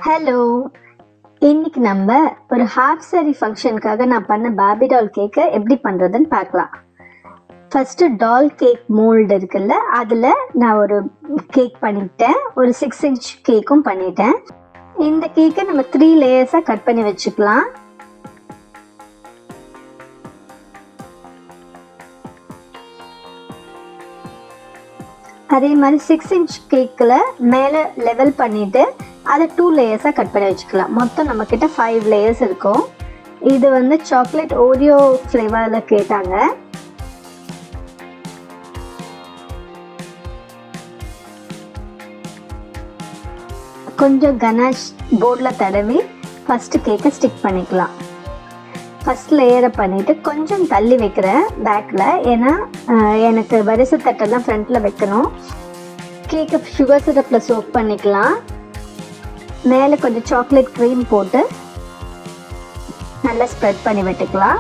hello இன்னைக்கு நம்ம ஒரு ஹாஃப் சாரி ஃபங்க்ஷனுக்காக நான் பண்ண பாபி டால் கேக்கை எப்படி பண்ணுறதுன்னு பார்க்கலாம் ஃபஸ்ட்டு டால் கேக் மோல்டு இருக்குல்ல அதில் நான் ஒரு கேக் பண்ணிட்டேன் ஒரு சிக்ஸ் இன்ச் கேக்கும் பண்ணிட்டேன் இந்த கேக்கை நம்ம த்ரீ லேயர்ஸாக கட் பண்ணி வச்சுக்கலாம் அதே மாதிரி சிக்ஸ் இன்ச் கேக்கில் மேலே லெவல் பண்ணிவிட்டு அதை டூ லேயர்ஸாக கட் பண்ணி வச்சுக்கலாம் மொத்தம் நம்மக்கிட்ட ஃபைவ் லேயர்ஸ் இருக்கும் இது வந்து சாக்லேட் ஓரியோ ஃப்ளேவரில் கேட்டாங்க கொஞ்சம் கனாஷ் போர்டில் தடவி ஃபஸ்ட்டு கேக்கை ஸ்டிக் பண்ணிக்கலாம் ஃபஸ்ட் லேயரை பண்ணிவிட்டு கொஞ்சம் தள்ளி வைக்கிறேன் பேக்கில் ஏன்னா எனக்கு வரிசை தட்டெல்லாம் ஃப்ரண்ட்டில் வைக்கணும் கேக்கை சுகர் சிரப்பில் சோக் பண்ணிக்கலாம் மேலே கொஞ்சம் சாக்லேட் க்ரீம் போட்டு நல்லா ஸ்ப்ரெட் பண்ணி விட்டுக்கலாம்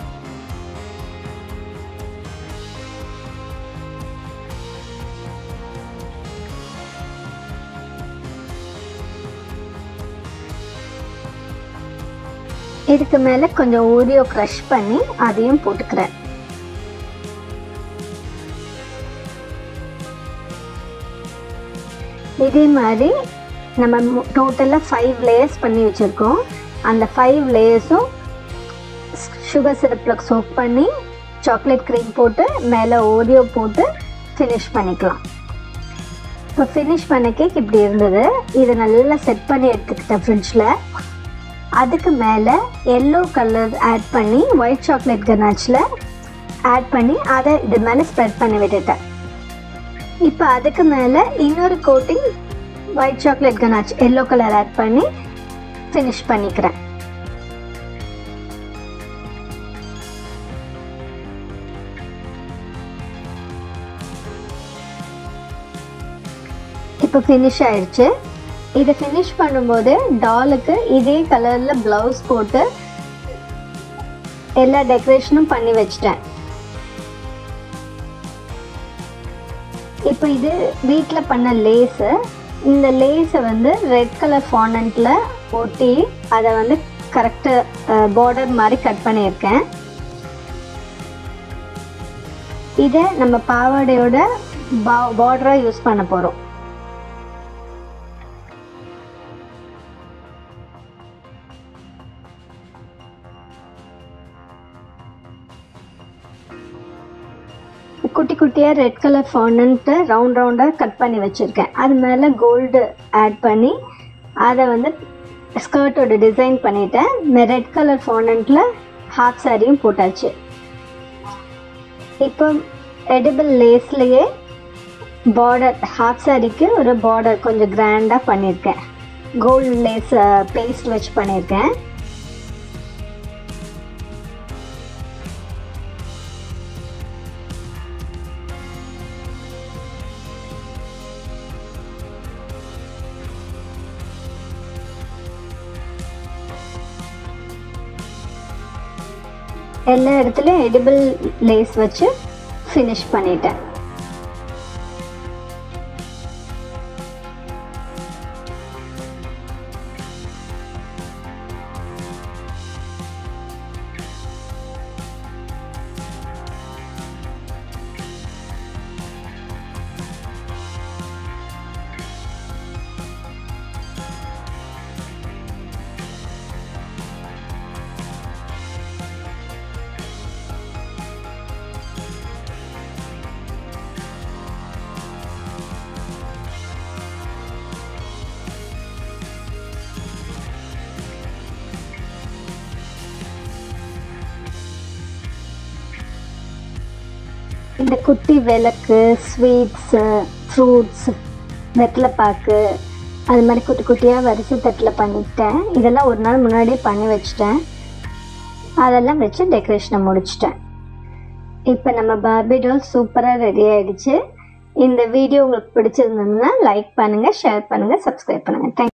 இதுக்கு மேலே கொஞ்சம் ஓரியோ க்ரஷ் பண்ணி அதையும் போட்டுக்கிறேன் இதே மாதிரி நம்ம டோட்டலாக ஃபைவ் லேயர்ஸ் பண்ணி வச்சுருக்கோம் அந்த ஃபைவ் லேயர்ஸும் சுகர் சிரப்பில் சோப் பண்ணி சாக்லேட் க்ரீம் போட்டு மேலே ஓரியோ போட்டு ஃபினிஷ் பண்ணிக்கலாம் இப்போ ஃபினிஷ் பண்ண கேக் இப்படி இருந்தது இதை நல்லா செட் பண்ணி எடுத்துக்கிட்டேன் ஃப்ரிட்ஜில் அதுக்கு மேலே எல்லோ கலர் ஆட் பண்ணி ஒயிட் சாக்லேட் கனாச்சில் ஆட் பண்ணி அதை இது மேலே ஸ்ப்ரெட் பண்ணி விட்டுட்டேன் இப்போ அதுக்கு மேலே இன்னொரு coating white chocolate ganache yellow colour add பண்ணி ஃபினிஷ் பண்ணிக்கிறேன் இப்போ ஃபினிஷ் ஆயிடுச்சு இதை ஃபினிஷ் பண்ணும்போது டாலுக்கு இதே கலரில் ப்ளவுஸ் போட்டு எல்லா டெக்கரேஷனும் பண்ணி வச்சிட்டேன் இப்போ இது வீட்டில் பண்ண லேஸு இந்த லேஸை வந்து ரெட் கலர் ஃபானண்ட்டில் ஒட்டி அதை வந்து கரெக்டாக பார்டர் மாதிரி கட் பண்ணியிருக்கேன் இதை நம்ம பாவாடையோட பா பார்டராக யூஸ் பண்ண போகிறோம் குட்டி குட்டியாக ரெட் கலர் ஃபானண்ட்டை ரவுண்ட் ரவுண்டாக கட் பண்ணி வச்சுருக்கேன் அது மேலே கோல்டு ஆட் பண்ணி அதை வந்து ஸ்கர்ட்டோட டிசைன் பண்ணிட்டேன் ரெட் கலர் ஃபானண்ட்டில் ஹாஃப் சாரியும் போட்டாச்சு இப்போ எடிபிள் லேஸ்லேயே பார்டர் ஹாஃப் சாரிக்கு ஒரு பார்டர் கொஞ்சம் கிராண்டாக பண்ணியிருக்கேன் கோல்டு லேஸ் பேஸ்ட் வச்சு பண்ணியிருக்கேன் எல்லா இடத்துலையும் எடிபிள் லேஸ் வச்சு ஃபினிஷ் பண்ணிட்டேன் இந்த குட்டி விளக்கு ஸ்வீட்ஸு ஃப்ரூட்ஸ் வெத்தலைப்பாக்கு அது மாதிரி குட்டி குட்டியாக வரிசை தட்டில் பண்ணிக்கிட்டேன் இதெல்லாம் ஒரு நாள் முன்னாடியே பண்ணி வச்சுட்டேன் அதெல்லாம் வச்சு டெக்கரேஷனை முடிச்சிட்டேன் இப்போ நம்ம பார்பி டால் சூப்பராக ரெடி ஆகிடுச்சு இந்த வீடியோ உங்களுக்கு பிடிச்சிருந்ததுன்னா லைக் பண்ணுங்கள் ஷேர் பண்ணுங்கள் சப்ஸ்கிரைப் பண்ணுங்கள் தேங்க்